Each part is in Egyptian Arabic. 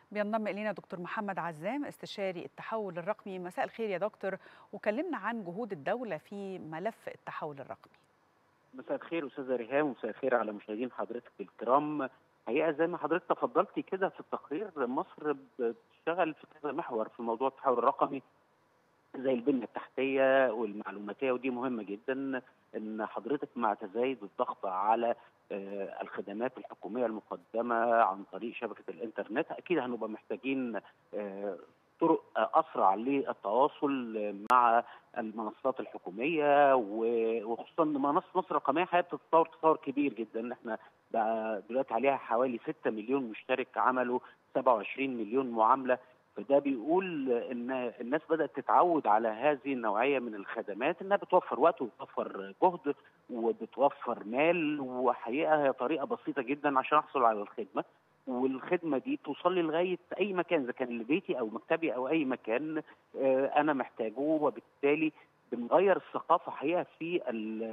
بينضم الينا دكتور محمد عزام استشاري التحول الرقمي مساء الخير يا دكتور وكلمنا عن جهود الدوله في ملف التحول الرقمي مساء الخير استاذه ريهام ومساء الخير على مشاهدين حضرتك الكرام حقيقه زي ما حضرتك تفضلتي كده في التقرير مصر بتشتغل في كذا محور في موضوع التحول الرقمي زي البنيه التحتيه والمعلوماتيه ودي مهمه جدا ان حضرتك مع تزايد الضغط على الخدمات الحكوميه المقدمه عن طريق شبكه الانترنت اكيد هنبقى محتاجين طرق اسرع للتواصل مع المنصات الحكوميه وخصوصا منصه مصر الرقميه حقيقه بتتطور تطور كبير جدا احنا بقى دلوقتي عليها حوالي 6 مليون مشترك عملوا 27 مليون معامله فده بيقول ان الناس بدات تتعود على هذه النوعيه من الخدمات انها بتوفر وقت وبتوفر جهد وبتوفر مال وحقيقه هي طريقه بسيطه جدا عشان احصل على الخدمه والخدمه دي توصل لي لغايه اي مكان اذا كان لبيتي او مكتبي او اي مكان انا محتاجه وبالتالي بنغير الثقافه حقيقه في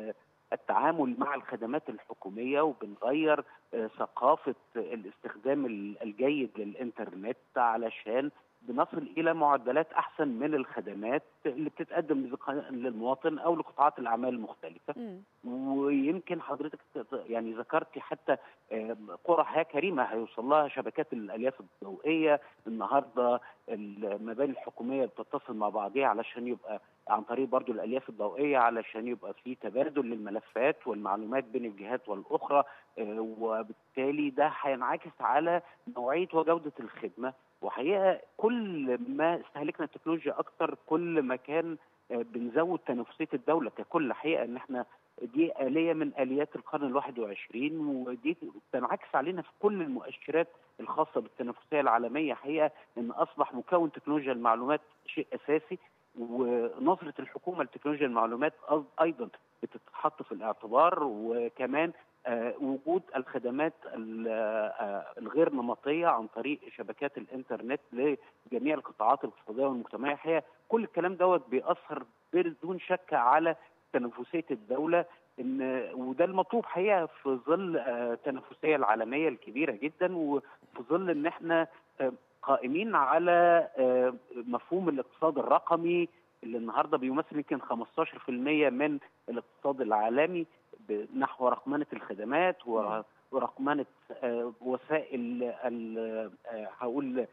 التعامل مع الخدمات الحكوميه وبنغير ثقافه الاستخدام الجيد للانترنت علشان بنصل الى معدلات احسن من الخدمات اللي بتتقدم للمواطن او لقطاعات الاعمال المختلفه م. ويمكن حضرتك يعني ذكرتي حتى قرى حياه كريمه هيوصل لها شبكات الالياف الضوئيه النهارده المباني الحكوميه بتتصل مع بعضها علشان يبقى عن طريق برضو الالياف الضوئيه علشان يبقى في تبادل للملفات والمعلومات بين الجهات والاخرى وبالتالي ده هينعكس على نوعيه وجوده الخدمه وحقيقه كل ما استهلكنا التكنولوجيا اكتر كل ما كان بنزود تنافسيه الدوله ككل حقيقه ان احنا دي آلية من آليات القرن الواحد وعشرين ودي تنعكس علينا في كل المؤشرات الخاصة بالتنافسية العالمية حقيقة أن أصبح مكون تكنولوجيا المعلومات شيء أساسي ونظرة الحكومة لتكنولوجيا المعلومات أيضا بتتحط في الاعتبار وكمان وجود الخدمات الغير نمطيه عن طريق شبكات الانترنت لجميع القطاعات الاقتصاديه والمجتمعيه هي كل الكلام دوت بيأثر بدون شك على تنافسيه الدوله ان وده المطلوب حقيقه في ظل التنافسيه العالميه الكبيره جدا وفي ظل ان احنا قائمين على مفهوم الاقتصاد الرقمي اللي النهارده بيمثل يمكن 15% من الاقتصاد العالمي نحو رقمنه الخدمات ورقمنه وسائل هقول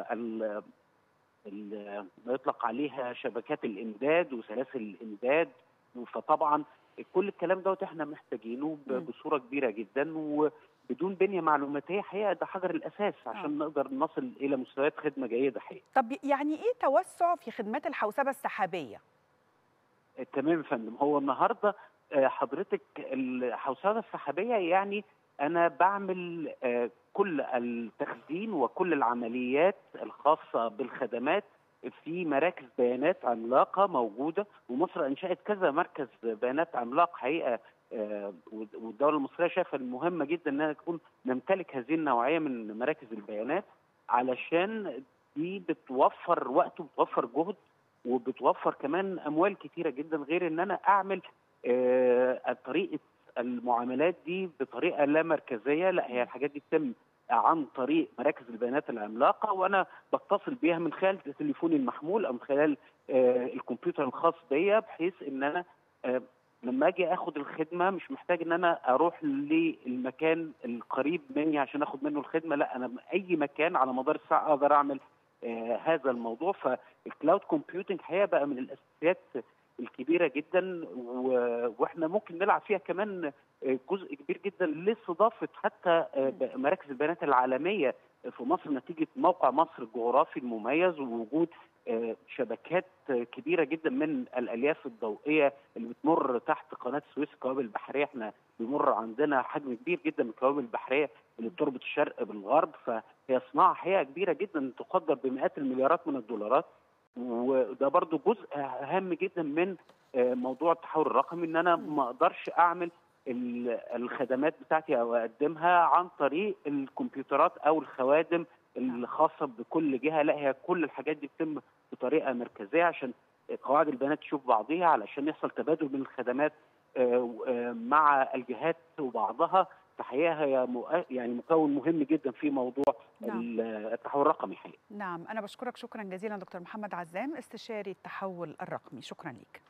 ما يطلق عليها شبكات الامداد وسلاسل الامداد فطبعا كل الكلام دوت احنا محتاجينه بصوره كبيره جدا وبدون بنيه معلوماتيه حقيقه ده حجر الاساس عشان آه. نقدر نصل الى مستويات خدمه جيده حقيقه. طب يعني ايه توسع في خدمات الحوسبه السحابيه؟ تمام يا فندم هو النهارده حضرتك الحوسبه السحابيه يعني انا بعمل كل التخزين وكل العمليات الخاصه بالخدمات في مراكز بيانات عملاقه موجوده ومصر انشات كذا مركز بيانات عملاق حقيقه والدوله المصريه شايفه المهمه جدا انها تكون نمتلك هذه النوعيه من مراكز البيانات علشان دي بتوفر وقت وبتوفر جهد وبتوفر كمان اموال كتيره جدا غير ان انا اعمل طريقه المعاملات دي بطريقه لا مركزيه لا هي الحاجات دي بتتم عن طريق مراكز البيانات العملاقه وانا بتصل بيها من خلال تليفوني المحمول او من خلال الكمبيوتر الخاص بيا بحيث ان انا لما اجي اخد الخدمه مش محتاج ان انا اروح للمكان القريب مني عشان اخد منه الخدمه لا انا اي مكان على مدار الساعه اقدر اعمل آه هذا الموضوع فالكلاود كومبيوتنج حقيقه بقى من الاساسيات الكبيره جدا واحنا ممكن نلعب فيها كمان جزء كبير جدا لاستضافه حتى مراكز البيانات العالميه في مصر نتيجه موقع مصر الجغرافي المميز ووجود شبكات كبيره جدا من الالياف الضوئيه اللي بتمر تحت قناه السويس الكوابل البحريه احنا بيمر عندنا حجم كبير جدا من الكوابل البحريه اللي بتربط الشرق بالغرب فهي صناعه حقيقه كبيره جدا تقدر بمئات المليارات من الدولارات وده برضو جزء هام جدا من موضوع التحول الرقمي ان انا ما اقدرش اعمل الخدمات بتاعتي او اقدمها عن طريق الكمبيوترات او الخوادم الخاصه بكل جهه لا هي كل الحاجات دي بتتم بطريقه مركزيه عشان قواعد البيانات تشوف بعضيها علشان يحصل تبادل من الخدمات مع الجهات وبعضها فحقيقه هي يعني مكون مهم جدا في موضوع نعم. التحول الرقمي حقيقه نعم انا بشكرك شكرا جزيلا دكتور محمد عزام استشاري التحول الرقمي شكرا لك